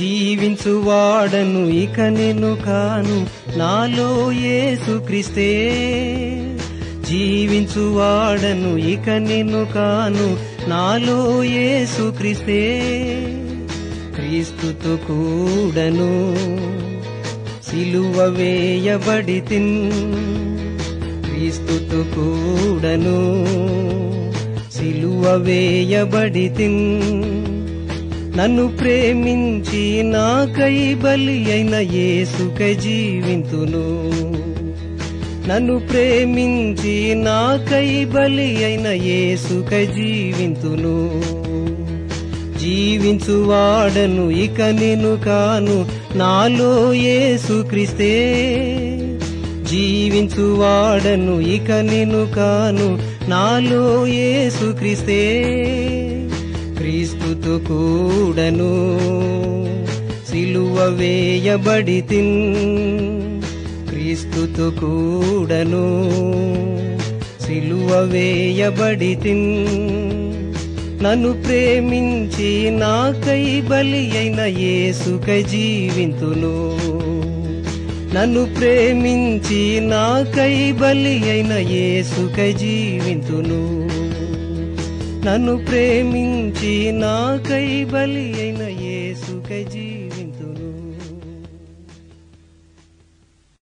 జీవించువాడను ఇక నేను కాను నాలో యేసు క్రిస్తే జీవించువాడను ఇక నేను కాను నాలో యేసు క్రిస్తే క్రీస్తుతో కూడను సిలువ వేయబడి తిన్ క్రీస్తుతో కూడను సిలువ వేయబడి తిన్ నన్ను ప్రేమించి నాకై బలి అయిన యేసుకై జీవింతును నన్ను ప్రేమించి నాకై బలి అయిన యేసుకై జీవింతును జీవించువాడను ఇక నేను కాను నాలో యేసు క్రిస్తే జీవించువాడను ఇక నేను కాను నాలో యేసు క్రిస్తే క్రీస్తుతో కూడను సిలువ వేయబడి తిన్ క్రీస్తుతో కూడను సిలువ వేయబడి తిన్ నన్ను ప్రేమించి నాకై బలి అయిన యేసుకై జీవింతును నన్ను ప్రేమించి నాకై బలి అయిన యేసుకై జీవింతును నన్ను ప్రేమించి నాకై బలి అయిన యేసుకై జీవింతును